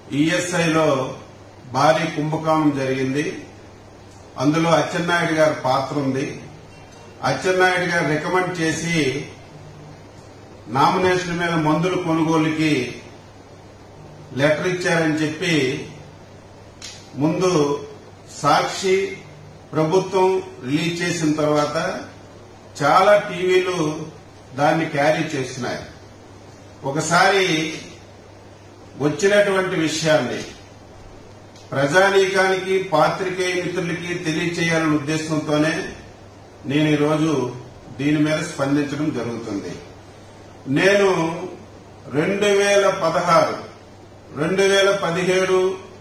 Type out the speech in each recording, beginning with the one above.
ఈఎస్ఐలో భారీ కుంభకోణం జరిగింది అందులో అచ్చెన్నాయుడు గారి పాత్ర ఉంది అచ్చెన్నాయుడు గారు రికమెండ్ చేసి నామినేషన్ మీద మందుల కొనుగోలుకి లెటర్ ఇచ్చారని చెప్పి ముందు సాక్షి ప్రభుత్వం రిలీజ్ చేసిన తర్వాత చాలా టీవీలు దాన్ని క్యారీ చేస్తున్నాయి ఒకసారి వచ్చినటువంటి విషయాన్ని ప్రజానీకానికి పాత్రికేయ మిత్రులకి తెలియచేయాలనే ఉద్దేశంతోనే నేను ఈరోజు దీని మీద స్పందించడం జరుగుతుంది నేను రెండు వేల పదహారు రెండు వేల పదిహేడు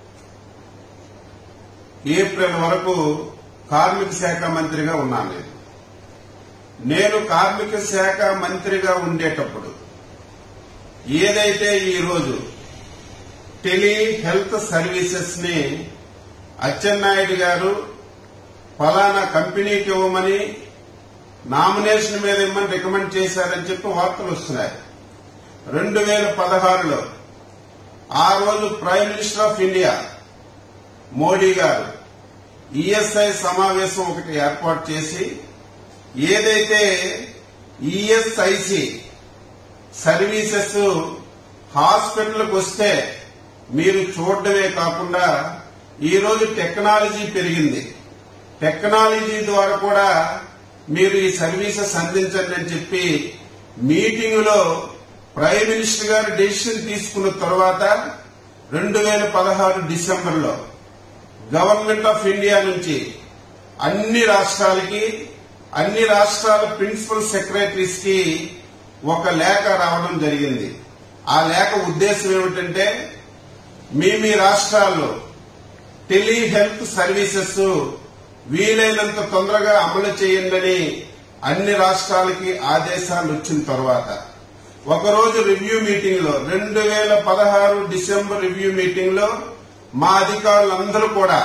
ఏప్రిల్ వరకు కార్మిక శాఖ మంత్రిగా ఉన్నాను నేను నేను కార్మిక శాఖ మంత్రిగా ఉండేటప్పుడు ఏదైతే ఈ రోజు టెలి హెల్త్ సర్వీసెస్ ని అచ్చెన్నాయుడు గారు ఫలానా కంపెనీకి ఇవ్వమని నామినేషన్ మీద ఇమ్మని రికమెండ్ చేశారని చెప్పి వార్తలు వస్తున్నాయి రెండు వేల పదహారులో ఆ రోజు prime minister of India Modi garu ESI సమావేశం ఒకటి ఏర్పాటు చేసి ఏదైతే ఈఎస్ఐసి సర్వీసెస్ హాస్పిటల్కి వస్తే మీరు చూడడమే కాకుండా ఈ రోజు టెక్నాలజీ పెరిగింది టెక్నాలజీ ద్వారా కూడా మీరు ఈ సర్వీసెస్ అందించండి అని చెప్పి మీటింగ్ లో ప్రైమ్ మినిస్టర్ గారు డెసిషన్ తీసుకున్న తర్వాత రెండు వేల పదహారు డిసెంబర్ లో గవర్నమెంట్ ఆఫ్ ఇండియా నుంచి అన్ని రాష్ట్రాలకి అన్ని రాష్ట్రాల ప్రిన్సిపల్ సెక్రటరీస్ కి ఒక లేఖ రావడం జరిగింది ఆ లేఖ ఉద్దేశం ఏమిటంటే మీ మీ రాష్ట్రాల్లో టెలి హెల్త్ సర్వీసెస్ వీలైనంత తొందరగా అమలు చేయండి అన్ని రాష్ట్రాలకి ఆదేశాలు వచ్చిన తర్వాత ఒకరోజు రివ్యూ మీటింగ్ లో రెండు వేల పదహారు డిసెంబర్ రివ్యూ మీటింగ్ లో మా అధికారులందరూ కూడా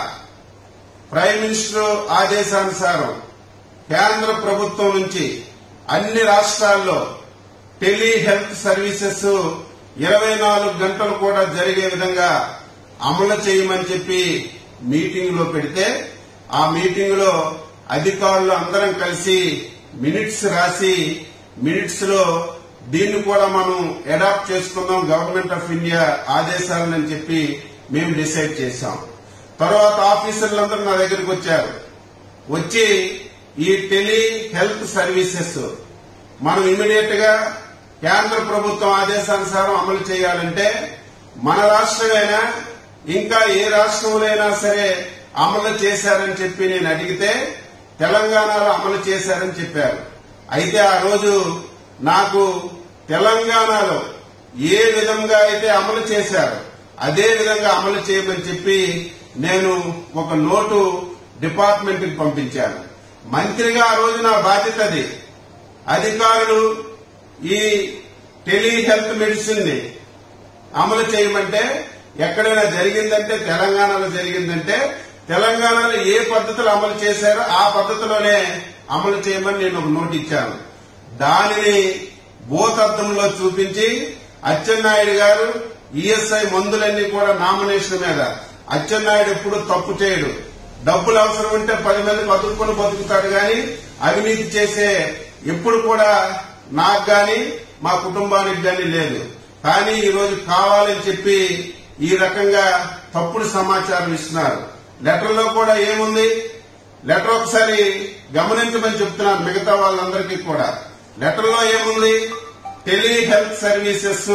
ప్రైమ్ మినిస్టర్ ఆదేశానుసారం కేంద్ర ప్రభుత్వం నుంచి అన్ని రాష్ట్రాల్లో టెలి హెల్త్ సర్వీసెస్ ఇరవై నాలుగు గంటలు కూడా జరిగే విధంగా అమలు చేయమని చెప్పి మీటింగ్ లో పెడితే ఆ మీటింగ్ లో అధికారులు అందరం కలిసి మినిట్స్ రాసి మినిట్స్ లో దీన్ని కూడా మనం అడాప్ట్ చేసుకుందాం గవర్నమెంట్ ఆఫ్ ఇండియా ఆదేశాలని చెప్పి మేము డిసైడ్ చేశాం తర్వాత ఆఫీసర్లందరూ నా దగ్గరికి వచ్చారు వచ్చి ఈ టెలి హెల్త్ సర్వీసెస్ మనం ఇమీడియట్ గా కేంద్ర ప్రభుత్వం ఆదేశానుసారం అమలు చేయాలంటే మన రాష్ట్రమైనా ఇంకా ఏ రాష్ట్రంలో సరే అమలు చేశారని చెప్పి నేను అడిగితే తెలంగాణలో అమలు చేశారని చెప్పారు అయితే ఆ రోజు నాకు తెలంగాణలో ఏ విధంగా అయితే అమలు చేశారో అదే విధంగా అమలు చేయమని చెప్పి నేను ఒక నోటు డిపార్ట్మెంట్ కి పంపించాను మంత్రిగా ఆ రోజు నా బాధ్యత అది అధికారులు ఈ టెలి హెల్త్ మెడిసిన్ ని అమలు చేయమంటే ఎక్కడైనా జరిగిందంటే తెలంగాణలో జరిగిందంటే తెలంగాణలో ఏ పద్ధతులు అమలు చేశారో ఆ పద్ధతిలోనే అమలు చేయమని నేను ఒక నోట్ ఇచ్చాను దానిని భూతత్వంలో చూపించి అచ్చెన్నాయుడు గారు ఈఎస్ఐ మందులన్నీ కూడా నామినేషన్ మీద అచ్చెన్నాయుడు ఎప్పుడు తప్పు చేయడు డబ్బులు అవసరం ఉంటే పది మందికి బతుకుని బతుకుతాడు గాని అవినీతి చేసే ఎప్పుడు కూడా నాకు గాని మా కుటుంబానికి గాని లేదు కానీ ఈ రోజు కావాలని చెప్పి ఈ రకంగా తప్పుడు సమాచారం ఇస్తున్నారు లెటర్ లో కూడా ఏముంది లెటర్ ఒకసారి గమనించమని చెప్తున్నాను మిగతా వాళ్ళందరికీ కూడా లెటర్ లో ఏముంది టెలి హెల్త్ సర్వీసెస్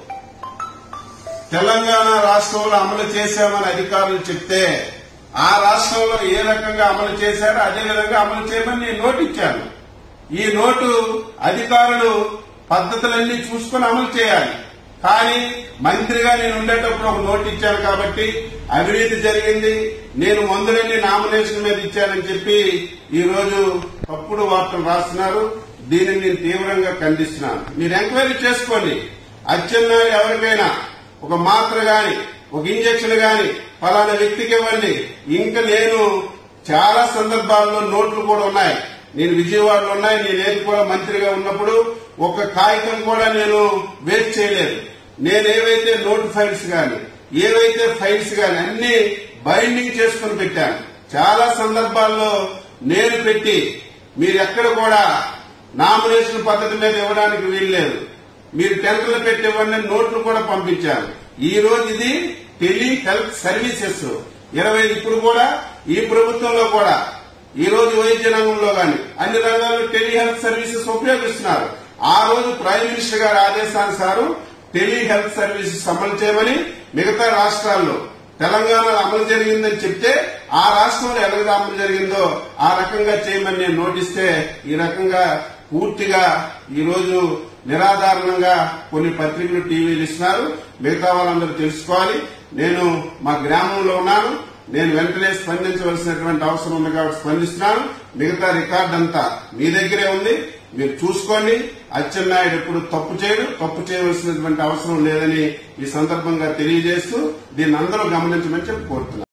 తెలంగాణ రాష్ట్రంలో అమలు చేశామని అధికారులు చెప్తే ఆ రాష్ట్రంలో ఏ రకంగా అమలు చేశారో అదే విధంగా అమలు చేయమని నేను నోటు ఇచ్చాను ఈ నోటు అధికారులు పద్ధతులన్నీ చూసుకుని అమలు చేయాలి కానీ మంత్రిగా నేను ఉండేటప్పుడు ఒక నోటు ఇచ్చాను కాబట్టి అవినీతి జరిగింది నేను మందులన్నీ నామినేషన్ మీద ఇచ్చానని చెప్పి ఈ రోజు తప్పుడు వార్తలు రాస్తున్నారు దీనిని నేను తీవ్రంగా ఖండిస్తున్నాను మీరు ఎంక్వైరీ చేసుకోండి అచ్చెన్నాయుడు ఎవరికైనా ఒక మాత్ర గాని ఒక ఇంజక్షన్ గాని ఫలానా వ్యక్తికి ఇవ్వండి ఇంకా నేను చాలా సందర్భాల్లో నోట్లు కూడా ఉన్నాయి నేను విజయవాడలో ఉన్నాయి నేనేది కూడా మంత్రిగా ఉన్నప్పుడు ఒక కాగితం కూడా నేను వేస్ట్ చేయలేదు నేనేవైతే నోట్ ఫైల్స్ గాని ఏవైతే ఫైల్స్ గాని అన్ని బైండింగ్ చేసుకుని పెట్టాను చాలా సందర్భాల్లో నేను పెట్టి మీరు ఎక్కడ కూడా నామినేషన్ పద్ధతి మీద ఇవ్వడానికి వీల్లేదు మీరు టెంటర్లు పెట్టి ఇవ్వండి అని నోట్లు కూడా పంపించాను ఈ రోజు ఇది టెలి హెల్త్ సర్వీసెస్ ఇరవై ఇప్పుడు కూడా ఈ ప్రభుత్వంలో కూడా ఈ రోజు వైద్య రంగంలో గాని అన్ని రంగాల్లో టెలి హెల్త్ సర్వీసెస్ ఉపయోగిస్తున్నారు ఆ రోజు ప్రైమ్ మినిస్టర్ గారి ఆదేశానుసారం టెలి హెల్త్ సర్వీసెస్ అమలు చేయమని మిగతా రాష్ట్రాల్లో తెలంగాణలో అమలు జరిగిందని చెప్తే ఆ రాష్ట్రంలో ఎలాగ అమలు జరిగిందో ఆ రకంగా చేయమని నేను నోటిస్తే ఈ రకంగా పూర్తిగా ఈ రోజు నిరాధారణంగా కొన్ని పత్రికలు టీవీలు ఇస్తున్నారు మిగతా వాళ్ళందరూ తెలుసుకోవాలి నేను మా గ్రామంలో ఉన్నాను నేను వెంటనే స్పందించవలసినటువంటి అవసరం ఉంది కాబట్టి స్పందిస్తున్నాను మిగతా రికార్డ్ అంతా మీ దగ్గరే ఉంది మీరు చూసుకోండి అచ్చెన్నాయుడు ఎప్పుడు తప్పు చేయడు తప్పు చేయవలసినటువంటి అవసరం లేదని ఈ సందర్భంగా తెలియజేస్తూ దీన్ని అందరూ గమనించమని చెప్పి కోరుతున్నాను